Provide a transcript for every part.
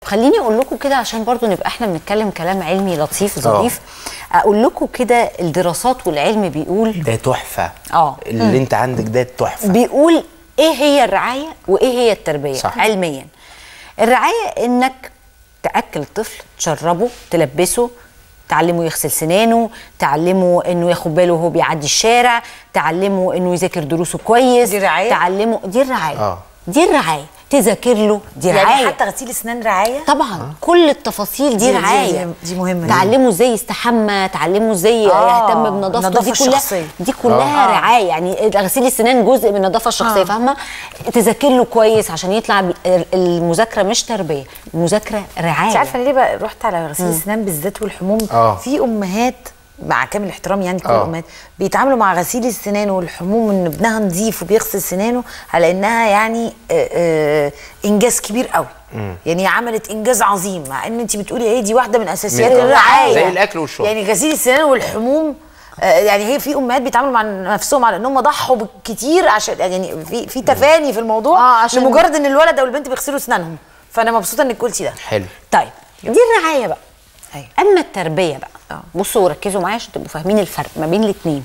خليني اقول لكم كده عشان برضو نبقى احنا بنتكلم كلام علمي لطيف ظريف اقول لكم كده الدراسات والعلم بيقول ده تحفه اه. اللي انت عندك ده تحفه بيقول ايه هي الرعايه وايه هي التربيه صح. علميا الرعايه انك تاكل الطفل تشربه تلبسه تعلمه يغسل سنانه تعلمه انه ياخد باله وهو بيعدي الشارع تعلمه انه يذاكر دروسه كويس دي رعاية؟ تعلمه دي الرعايه آه. دي الرعايه تذاكر له دي رعايه يعني حتى غسيل اسنان رعايه طبعا كل التفاصيل دي, دي- دي- رعايه دي- دي مهمة. تعلمه ازاي يستحمى تعلمه ازاي آه، يهتم بنظافته النظافة دي كلها الشخصية. دي كلها آه. رعايه يعني غسيل السنان جزء من النظافه الشخصيه آه. فاهمه تذاكر له كويس عشان يطلع ب- المذاكره مش تربيه المذاكره رعايه انت عارفه انا ليه بقى رحت على غسيل الاسنان بالذات والحموم آه. في امهات مع كامل الاحترام يعني كل آه. الامهات بيتعاملوا مع غسيل السنان والحموم ان ابنها نظيف وبيغسل سنانه على انها يعني آه، آه، انجاز كبير قوي يعني هي عملت انجاز عظيم مع ان انت بتقولي ايه دي واحده من اساسيات من- الرعايه زي الأكل والشرب. يعني غسيل السنان والحموم آه، يعني هي في امهات بيتعاملوا مع نفسهم على انهم ضحوا كتير عشان يعني في في تفاني في الموضوع آه، عشان- لمجرد ان الولد او البنت بيغسلوا اسنانهم فانا مبسوطه انك قلتي ده حلو طيب دي الرعايه بقى أيوة. اما التربيه بقى آه. بصوا وركزوا معايا عشان تبقوا فاهمين الفرق ما بين الاثنين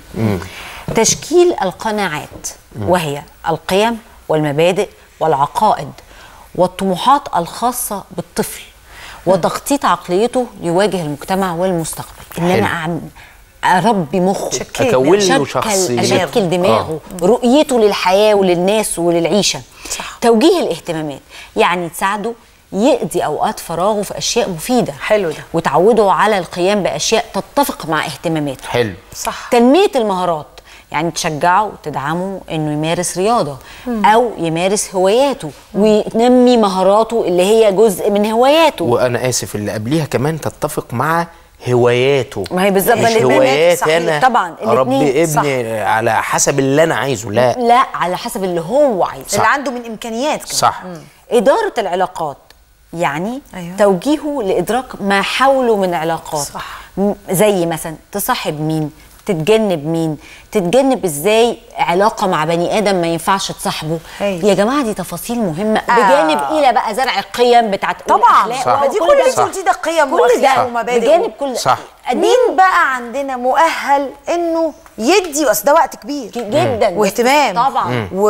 تشكيل القناعات وهي القيم والمبادئ والعقائد والطموحات الخاصه بالطفل وتخطيط عقليته ليواجه المجتمع والمستقبل ان انا حلو. أعم- اربي مخه شكل أكون له أشكل- شخصيته. اشكل دماغه رؤيته للحياه وللناس وللعيشه صح. توجيه الاهتمامات يعني تساعده يقضي اوقات فراغه في اشياء مفيده حلو ده. وتعوده على القيام باشياء تتفق مع اهتماماته حلو صح تنميه المهارات يعني تشجعه وتدعمه انه يمارس رياضه او يمارس هواياته وينمي مهاراته اللي هي جزء من هواياته وانا اسف اللي قبليها كمان تتفق مع هواياته ما هي بالظبط مش الاتنين هوايات صحيح. انا طبعا اربي الاتنين ابني على حسب اللي انا عايزه لا لا على حسب اللي هو عايزه اللي عنده من امكانيات كمان. صح إدارة العلاقات يعني أيوة. أيوة. توجيهه لإدراك ما حوله من علاقات صح. م- زي مثلا تصاحب مين تتجنب مين تتجنب ازاي علاقة مع بني آدم ما ينفعش تصاحبه هايل. يا جماعة دي تفاصيل مهمة آه. بجانب إلى بقى زرع القيم بتاعت طبعا والأخلاق صح. ما دي وكل كل اللي ده. انت قلتيه ده قيم كل واخلاق ده ومبادئ بجانب كل صح. مين بقى عندنا مؤهل انه يدي اصل ده وقت كبير جدا واهتمام طبعا و...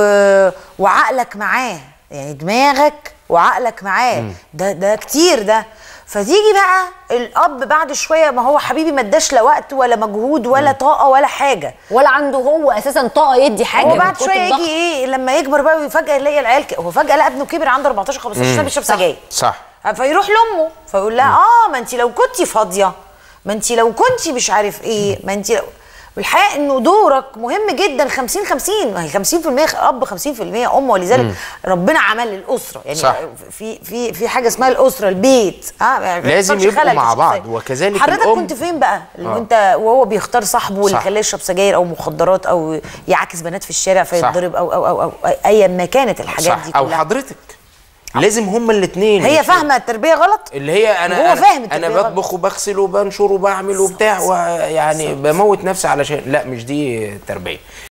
وعقلك معاه يعني دماغك وعقلك معاه ده ده كتير ده فتيجي بقى الاب بعد شويه ما هو حبيبي ما اداش لا وقت ولا مجهود ولا طاقه ولا حاجه ولا عنده هو اساسا طاقه يدي حاجه هو من بعد كتر شويه الضغط. يجي ايه لما يكبر بقى وفجاه يلاقي العيال ك- هو فجاه لقى ابنه كبر عنده 14 15 سنه بيشرب سجاير صح فيروح لامه فيقول لها اه ما انت لو كنتي فاضيه ما انت لو كنتي مش عارف ايه ما انت لو والحقيقه انه دورك مهم جدا 50 50 ما هي 50% اب 50% ام ولذلك ربنا عمل الاسره يعني صح. في في في حاجه اسمها الاسره البيت اه ما لازم يحصلش يبقوا خلل مع في بعض، الشخصية. وكذلك حضرتك الأم. كنت فين بقى اللي آه. انت وهو بيختار صاحبه اللي صح. خلاه يشرب سجاير او مخدرات او يعاكس بنات في الشارع صح. فيتضرب او او او, أو ايا ما كانت الحاجات صح دي او كلها حضرتك لازم هما الاثنين هي فاهمه التربيه غلط اللي هي انا وهو انا, فاهم أنا التربية غلط. بطبخ وبغسل وبنشر وبعمل وبتاع ويعني بموت نفسي علشان لا مش دي تربيه